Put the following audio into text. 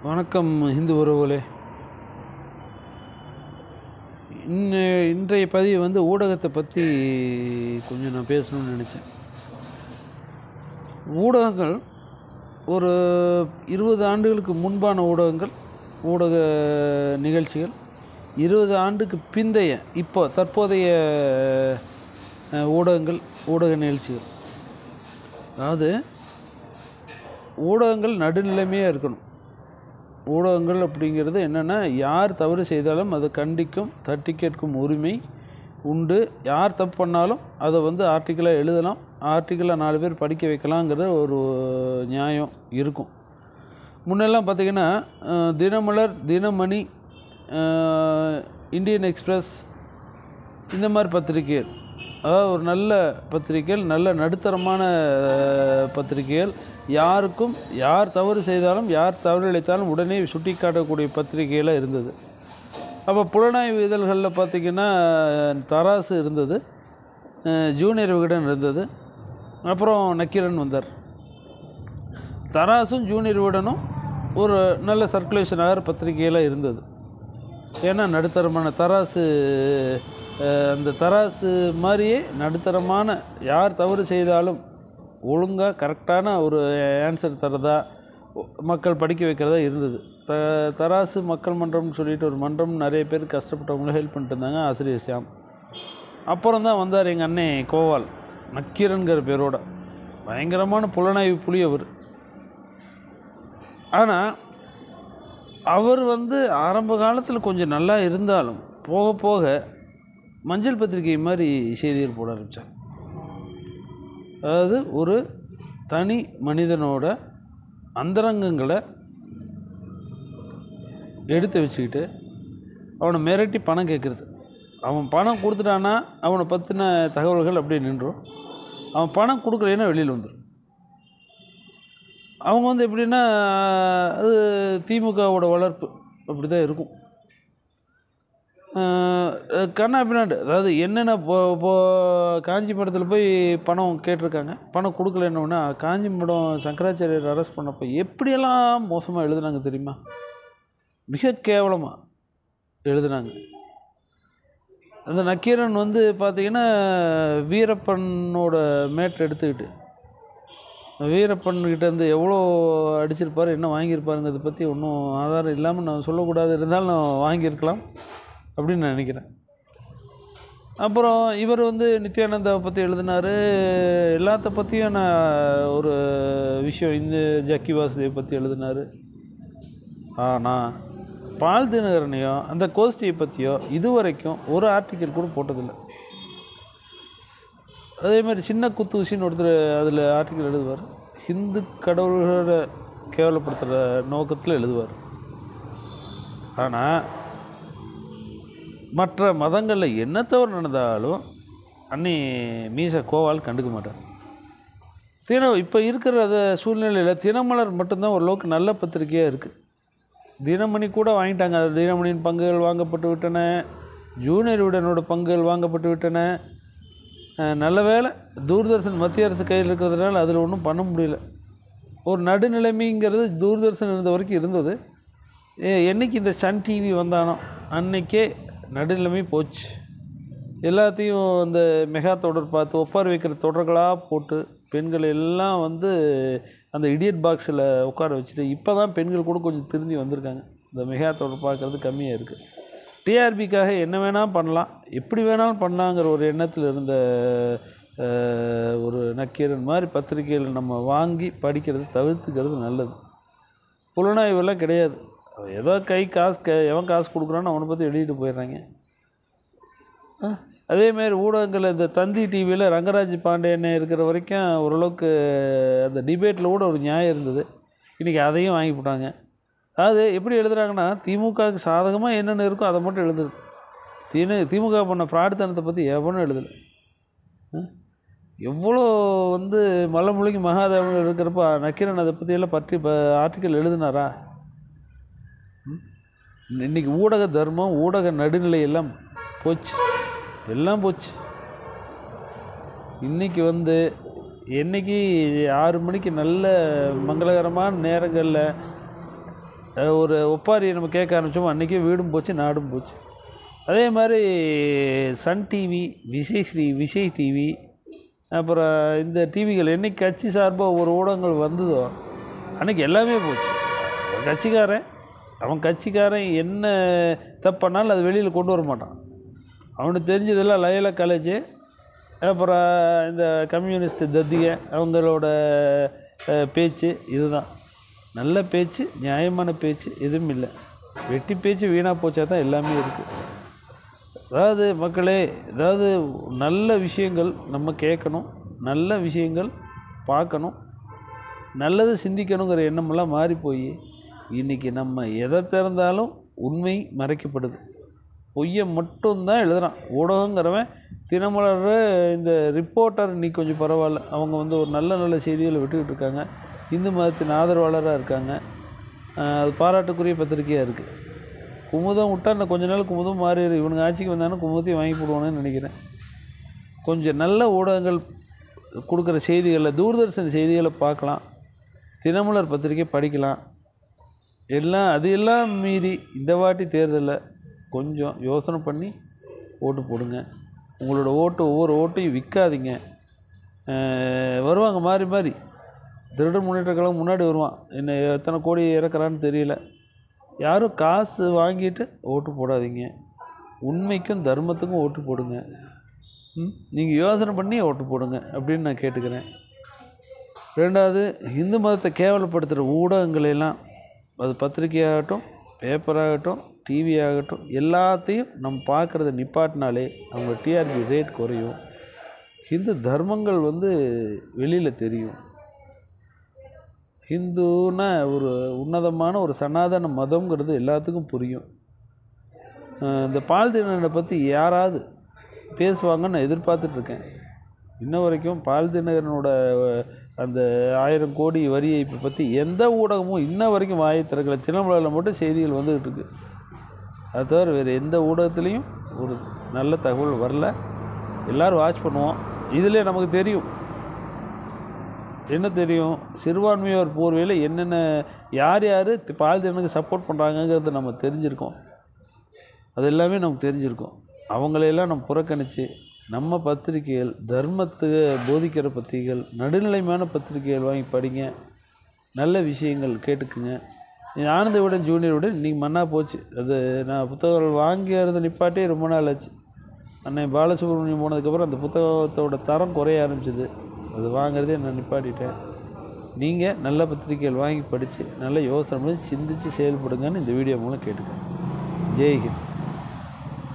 வணக்கம் இந்து உறவுகளே இன்ன இன்றைய பதிவு வந்து ஊடகத்தை பற்றி கொஞ்சம் நான் பேசணும்னு நினச்சேன் ஊடகங்கள் ஒரு இருபது ஆண்டுகளுக்கு முன்பான ஊடகங்கள் ஊடக நிகழ்ச்சிகள் இருபது ஆண்டுக்கு பிந்தைய இப்போ தற்போதைய அஹ், ஊடகங்கள் ஊடக நிகழ்ச்சிகள் அதாவது ஊடகங்கள் நடுநிலைமையாக இருக்கணும் ஊடகங்கள் அப்படிங்கிறது என்னென்னா யார் தவறு செய்தாலும் அதை கண்டிக்கும் தட்டி கேட்கும் உரிமை உண்டு யார் தப்பு பண்ணாலும் அதை வந்து ஆர்டிக்கலாக எழுதலாம் ஆர்டிக்கலாக நாலு பேர் படிக்க வைக்கலாங்கிற ஒரு நியாயம் இருக்கும் முன்னெல்லாம் பார்த்திங்கன்னா அஹ், தினமலர் தினமணி அஹ், இந்தியன் எக்ஸ்பிரஸ் இந்த மாதிரி பத்திரிகைகள் அதாவது ஒரு நல்ல பத்திரிகைகள் நல்ல நடுத்தரமான அஹ், பத்திரிகைகள் யாருக்கும் யார் தவறு செய்தாலும் யார் தவறு இழைத்தாலும் உடனே சுட்டி காட்டக்கூடிய பத்திரிகைகளாக இருந்தது அப்போ புலனாய்வு இதழ்களில் பார்த்திங்கன்னா தராசு இருந்தது அஹ், ஜூனியர் விகடன் இருந்தது அப்புறம் நக்கீரன் வந்தார் தராசும் ஜூனியர் விகடனும் ஒரு நல்ல சர்க்குலேஷன் ஆகிற பத்திரிகைகளாக இருந்தது ஏன்னா நடுத்தரமான தராசு அஹ், அந்த தராசு மாதிரியே நடுத்தரமான யார் தவறு செய்தாலும் ஒழுங்காக கரெக்டான ஒரு ஆன்சர் தரதா ஒ- மக்கள் படிக்க வைக்கிறதா இருந்தது த தராசு மக்கள் மன்றம்னு சொல்லிட்டு ஒரு மன்றம் நிறைய பேர் கஷ்டப்பட்டவங்களும் ஹெல்ப் பண்ணிட்டு இருந்தாங்க ஆசிரியர் சியாம் அப்புறம் தான் வந்தார் எங்கள் அண்ணே கோவால் நக்கீரன்கிற பேரோட பயங்கரமான புலனாய்வு புலி அவர் ஆனால் அவர் வந்து ஆரம்ப காலத்தில் கொஞ்சம் நல்லா இருந்தாலும் போக போக மஞ்சள் பத்திரிகை மாதிரி செய்திகள் போட ஆரம்பித்தார் அதாவது ஒரு தனி மனிதனோட அந்தரங்கங்களை எடுத்து வச்சுக்கிட்டு அவனை மிரட்டி பணம் கேட்குறது அவன் பணம் கொடுத்துட்டானா அவனை பற்றின தகவல்கள் அப்படியே நின்றும் அவன் பணம் கொடுக்கலைன்னா வெளியில் வந்துடும் அவங்க வந்து எப்படின்னா அது திமுகவோட வளர்ப்பு அப்படி தான் இருக்கும் அஹ் கண்ணா பின்னாண்டு அதாவது என்னென்ன இப்போ இப்போ காஞ்சிபுரத்தில் போய் பணம் கேட்டிருக்காங்க பணம் கொடுக்கலன்னொன்னே காஞ்சிபுரம் சங்கராச்சாரியர் அரெஸ்ட் பண்ணப்போ எப்படியெல்லாம் மோசமாக எழுதுனாங்க தெரியுமா மிக கேவலமாக எழுதுனாங்க அந்த நக்கீரன் வந்து பார்த்திங்கன்னா வீரப்பனோட மேட் எடுத்துக்கிட்டு வீரப்பன் கிட்ட இருந்து எவ்வளோ அடிச்சிருப்பார் என்ன வாங்கியிருப்பாருங்கிறத பற்றி ஒன்றும் ஆதாரம் இல்லாமல் நான் சொல்லக்கூடாது இருந்தாலும் நான் வாங்கியிருக்கலாம் அப்படின்னு நான் நினைக்கிறேன் அப்புறம் இவர் வந்து நித்யானந்தாவை பற்றி எழுதினார் எல்லாத்த பற்றியும் நான் ஒரு விஷயம் இந்த ஜக்கி வாசுதேவ் பற்றி எழுதினார் ஆனால் பால் தினகரனையோ அந்த கோஷ்டியை பற்றியோ இதுவரைக்கும் ஒரு ஆர்டிக்கல் கூட போட்டதில்லை அதே மாதிரி சின்ன குத்தூசின்னு ஒருத்தர் அதில் ஆர்டிக்கல் எழுதுவார் ஹிந்து கடவுள்களை கேவலப்படுத்துகிற நோக்கத்தில் எழுதுவார் ஆனால் மற்ற மதங்களில் என்ன தவறு நடந்தாலும் அன்னி மீச கோவால் கண்டுக்க மாட்டார் தின இப்போ இருக்கிற அந்த சூழ்நிலையில் தினமலர் மட்டும்தான் ஓரளவுக்கு நல்ல பத்திரிகையாக இருக்குது தினமணி கூட வாங்கிட்டாங்க அது தினமணியின் பங்குகள் வாங்கப்பட்டு விட்டன ஜூனியர் விடனோட பங்குகள் வாங்கப்பட்டு விட்டன அஹ் நல்ல வேளை தூர்தர்ஷன் மத்திய அரசு கையில் இருக்கிறதுனால அதில் ஒன்றும் பண்ண முடியல ஒரு நடுநிலைமைங்கிறது தூர்தர்ஷன் இருந்த வரைக்கும் இருந்தது எ- என்னைக்கு இந்த சன் டிவி வந்தானோ அன்னைக்கே நடுநிலைமை போச்சு எல்லாத்தையும் அந்த மெகா தொடர் பார்த்து ஒப்பாரி வைக்கிற தொடர்களாக போட்டு பெண்கள் எல்லாம் வந்து அந்த இடியட் பாக்ஸில் உட்கார வச்சுட்டு இப்போ தான் பெண்கள் கூட கொஞ்சம் திருந்தி வந்திருக்காங்க இந்த மெகா தொடர் பார்க்குறது கம்மியாக இருக்குது டிஆர்பிக்காக என்ன வேணால் பண்ணலாம் எப்படி வேணாலும் பண்ணலாங்கிற ஒரு எண்ணத்தில் இருந்த அஹ், ஒரு நக்கீரன் மாதிரி பத்திரிகைகள் நம்ம வாங்கி படிக்கிறது தவிர்த்துக்கிறது நல்லது புலனாய்வெல்லாம் கிடையாது அவன் ஏதோ கை காசு க எவன் காசு கொடுக்குறான்னு அவனை பற்றி எழுதிட்டு போயிடுறாங்க அஹ், அதே மாதிரி ஊடகங்கள் இந்த தந்தி டிவியில் ரங்கராஜ் பாண்டியன் இருக்கிற வரைக்கும் ஓரளவுக்கு அந்த டிபேட்டில் கூட ஒரு நியாயம் இருந்தது இன்றைக்கி அதையும் வாங்கி போட்டாங்க அதாவது எப்படி எழுதுறாங்கன்னா திமுகவுக்கு சாதகமாக என்னென்ன இருக்கோ அதை மட்டும் எழுதுது தினு திமுக பண்ண ஃப்ராடுத்தனத்தை பற்றி எவனும் எழுதலை அஹ், எவ்வளோ வந்து மலமுழுகி மகாதேவன் இருக்கிறப்ப நக்கீரன் அதை பற்றியெல்லாம் பற்றி இப்போ ஆர்டிக்கல் எழுதினாரா இன்னைக்கு ஊடக தர்மம் ஊடக நடுநிலை எல்லாம் போச்சு எல்லாம் போச்சு இன்னைக்கு வந்து என்னைக்கு ஆறு மணிக்கு நல்ல மங்களகரமான நேரங்களில் அஹ் ஒரு ஒப்பாரி நம்ம கேட்க ஆரம்பித்தோம் அன்றைக்கே வீடும் போச்சு நாடும் போச்சு அதே மாதிரி Sun TV Vijay Shri Vijay TV அப்புறம் இந்த டிவிகள் என்னைக்கு கட்சி சார்பாக ஒரு ஊடகங்கள் வந்ததோ அன்றைக்கி எல்லாமே போச்சு அவன் கட்சிக்காரன் அவன் கட்சிக்காரன் என்ன தப்பு பண்ணாலும் அது வெளியில் கொண்டு வர மாட்டான் அவனுக்கு தெரிஞ்சதெல்லாம் லயலா காலேஜு அப்புறம் இந்த கம்யூனிஸ்ட் தத்திக அவங்களோட அஹ், பேச்சு இதுதான் நல்ல பேச்சு நியாயமான பேச்சு எதுவும் இல்லை வெட்டி பேச்சு வீணாக போச்சா தான் எல்லாமே இருக்குது அதாவது மக்களே அதாவது நல்ல விஷயங்கள் நம்ம கேட்கணும் நல்ல விஷயங்கள் பார்க்கணும் நல்லது சிந்திக்கணுங்கிற எண்ணமெல்லாம் மாறி போய் இன்றைக்கி நம்ம எதை திறந்தாலும் உண்மை மறைக்கப்படுது பொய்யை மட்டும்தான் எழுதுறான் ஊடகங்கிறவன் தினமலர் இந்த ரிப்போர்ட்டர் இன்னைக்கு கொஞ்சம் பரவாயில்ல அவங்க வந்து ஒரு நல்ல நல்ல செய்திகளை விட்டுக்கிட்டு இருக்காங்க இந்து மதத்தின் ஆதரவாளராக இருக்காங்க ஆஹ் அது பாராட்டுக்குரிய பத்திரிக்கையாக இருக்குது குமுதம் விட்டா இன்னும் கொஞ்ச நாள் குமுதம் மாறிடு இவனுங்க ஆட்சிக்கு வந்தாலும் குமுதத்தையும் வாங்கி போடுவானுன்னு நினைக்கிறேன் கொஞ்சம் நல்ல ஊடகங்கள் கொடுக்குற செய்திகளை தூர்தர்ஷன் செய்திகளை பார்க்கலாம் தினமலர் பத்திரிக்கை படிக்கலாம் எல்லாம் அது எல்லாம் மீறி இந்த வாட்டி தேர்தலில் கொஞ்சம் யோசனை பண்ணி ஓட்டு போடுங்க உங்களோட ஓட்டு ஒவ்வொரு ஓட்டையும் விற்காதீங்க அஹ் வருவாங்க மாறி மாறி திருடர் முன்னேற்ற கழகம் முன்னாடி வருவான் என்ன எத்தனை கோடி இறக்குறான்னு தெரியல யாரும் காசு வாங்கிட்டு ஓட்டு போடாதீங்க உண்மைக்கும் தர்மத்துக்கும் ஓட்டு போடுங்க ம் நீங்கள் யோசனை பண்ணி ஓட்டு போடுங்க அப்படின்னு நான் கேட்டுக்கிறேன் ரெண்டாவது இந்து மதத்தை கேவலப்படுத்துகிற ஊடகங்களை எல்லாம் அது பத்திரிக்கையாகட்டும் பேப்பராகட்டும் டிவி ஆகட்டும் எல்லாத்தையும் நம்ம பார்க்குறத நிப்பாட்டினாலே அவங்க டிஆர்பி ரேட் குறையும் ஹிந்து தர்மங்கள் வந்து வெளியில் தெரியும் ஹிந்துன்னா ஒரு உன்னதமான ஒரு சனாதன மதம்ங்கிறது எல்லாத்துக்கும் புரியும் அஹ் இந்த பால்தினனை பற்றி யாராவது பேசுவாங்கன்னு நான் எதிர்பார்த்துட்ருக்கேன் இன்ன வரைக்கும் பால்தினகரனோட அந்த ஆயிரம் கோடி வரி ஏய்ப்பை பற்றி எந்த ஊடகமும் இன்ன வரைக்கும் வாயை திறக்கல சின்னமலையில் மட்டும் செய்திகள் வந்துகிட்டு இருக்கு அது தவிர வேறு எந்த ஊடகத்துலேயும் ஒரு நல்ல தகவல் வரல எல்லோரும் வாட்ச் பண்ணுவோம் இதில் நமக்கு தெரியும் என்ன தெரியும் சிறுபான்மையோர் போர்வையில் என்னென்ன யார் யார் பால்தினனுக்கு சப்போர்ட் பண்ணுறாங்கங்கிறத நம்ம தெரிஞ்சிருக்கோம் அது எல்லாமே நமக்கு தெரிஞ்சிருக்கும் அவங்களையெல்லாம் நம்ம புறக்கணித்து நம்ம பத்திரிகைகள் தர்மத்தை போதிக்கிற பத்திரிகைகள் நடுநிலைமையான பத்திரிகைகள் வாங்கி படிங்க நல்ல விஷயங்கள் கேட்டுக்குங்க ஆனந்த விடன் ஜூனியர் விட இன்றைக்கி மண்ணா போச்சு அது நான் புத்தகங்கள் வாங்கிறத நிப்பாட்டே ரொம்ப நாள் ஆச்சு அன்னை பாலசுப்ரமணியம் போனதுக்கப்புறம் அந்த புத்தகத்தோட தரம் குறைய ஆரம்பிச்சது அது வாங்குறதே நான் நிப்பாட்டிட்டேன் நீங்கள் நல்ல பத்திரிகைகள் வாங்கி படித்து நல்ல யோசனை பண்ணி சிந்தித்து செயல்படுங்கன்னு இந்த வீடியோ மூலம் கேட்டுக்கேன் ஜெய்ஹிந்த்